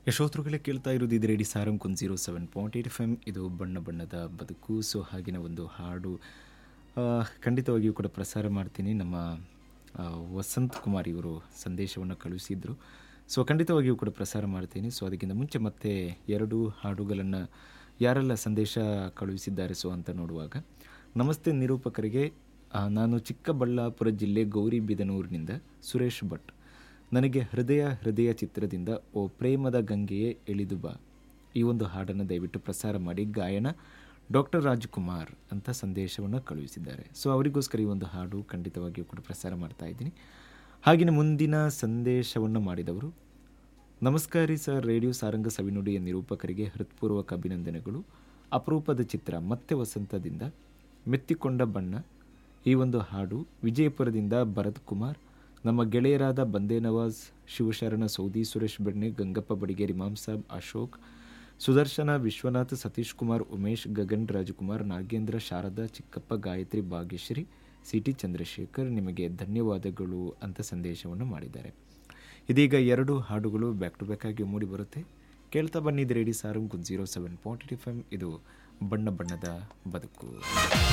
ಯಶೋತ್ರುಗಳೇ ಕೇಳ್ತಾ ಇರೋದು ಇದು ರೇಡಿ ಸಾರಂ ಕುನ್ zero seven point eight F M ಇದು ಬಣ್ಣ ಬಣ್ಣದ ಬದುಕು ಸೊ ಹಾಗಿನ ಒಂದು ಹಾಡು ಆ, ಖಂಡಿತವಾಗಿಯೂ ಕೂಡ ಪ್ರಸಾರ ಮಾಡ್ತೀನಿ ನಮ್ಮ ಆ, ವಸಂತ್ ಕುಮಾರ್ ಇವರು ಸಂದೇಶವನ್ನು ಕಳುಹಿಸಿದ್ರು ಸೊ ಖಂಡಿತವಾಗಿಯೂ ಕೂಡ ಪ್ರಸಾರ ಮಾಡ್ತೀನಿ ಸೊ ಅದಕ್ಕಿಂತ ಮುಂಚೆ ಮತ್ತೆ ಎರಡು ಹಾಡುಗಳನ್ನು ಯಾರೆಲ್ಲ ಸಂದೇಶ ಕಳುಹಿಸಿದ್ದಾರೆ ಸೊ ಅಂತ ನೋಡುವಾಗ ನಮಸ್ತೆ ನಿರೂಪಕರಿಗೆ ಆ, ನಾನು ಚಿಕ್ಕಬಳ್ಳಾಪುರ ಜಿಲ್ಲೆ ಗೌರಿಬಿದನೂರಿನಿಂದ ಸುರೇಶ್ ಭಟ್ ನನಗೆ ಹೃದಯ ಹೃದಯ ಚಿತ್ರದಿಂದ ಓ ಪ್ರೇಮದ ಗಂಗೆಯೇ ಇಳಿದು ಬಾ ಈ ಒಂದು ಹಾಡನ್ನು ದಯವಿಟ್ಟು ಪ್ರಸಾರ ಮಾಡಿ ಗಾಯನ ಡಾಕ್ಟರ್ ರಾಜ್ಕುಮಾರ್ ಅಂತ ಸಂದೇಶವನ್ನು ಕಳುಹಿಸಿದ್ದಾರೆ ಸೊ ಅವರಿಗೋಸ್ಕರ ಈ ಒಂದು ಹಾಡು ಖಂಡಿತವಾಗಿಯೂ ಕೂಡ ಪ್ರಸಾರ ಮಾಡ್ತಾ ಇದ್ದೀನಿ ಹಾಗೆಯೇ ಮುಂದಿನ ಸಂದೇಶವನ್ನು ಮಾಡಿದವರು ನಮಸ್ಕಾರಿ ಸರ್ ರೇಡಿಯೋ ಸಾರಂಗ ಸವಿನುಡಿಯ ನಿರೂಪಕರಿಗೆ ಹೃತ್ಪೂರ್ವಕ ಅಭಿನಂದನೆಗಳು ಅಪರೂಪದ ಚಿತ್ರ ಮತ್ತೆ ವಸಂತದಿಂದ ಮೆತ್ತಿಕೊಂಡ ಬಣ್ಣ ಈ ಒಂದು ಹಾಡು ವಿಜಯಪುರದಿಂದ ಭರತ್ ಕುಮಾರ್ ನಮ್ಮ ಗೆಳೆಯರಾದ ಬಂದೇ ನವಾಜ್ ಶಿವಶರಣ ಸೌದಿ ಸುರೇಶ್ ಬೆಣ್ಣೆ ಗಂಗಪ್ಪ ಬಡಿಗೇರಿ ಇಮಾಮ್ ಸಾಬ್ ಅಶೋಕ್ ಸುದರ್ಶನ ವಿಶ್ವನಾಥ್ ಸತೀಶ್ ಕುಮಾರ್ ಉಮೇಶ್ ಗಗನ್ ರಾಜಕುಮಾರ್ ನಾಗೇಂದ್ರ ಶಾರದಾ ಚಿಕ್ಕಪ್ಪ ಗಾಯತ್ರಿ ಭಾಗ್ಯಶ್ರೀ ಸಿ ಟಿ ಚಂದ್ರಶೇಖರ್ ನಿಮಗೆ ಧನ್ಯವಾದಗಳು ಅಂತ ಸಂದೇಶವನ್ನು ಮಾಡಿದ್ದಾರೆ ಇದೀಗ ಎರಡು ಹಾಡುಗಳು ಬ್ಯಾಕ್ ಟು ಬ್ಯಾಕ್ ಆಗಿ ಮೂಡಿ ಬರುತ್ತೆ ಕೇಳ್ತಾ ಬನ್ನಿದ್ದು radio Sarang zero seven point F M ಇದು ಬಣ್ಣ ಬಣ್ಣದ ಬದುಕು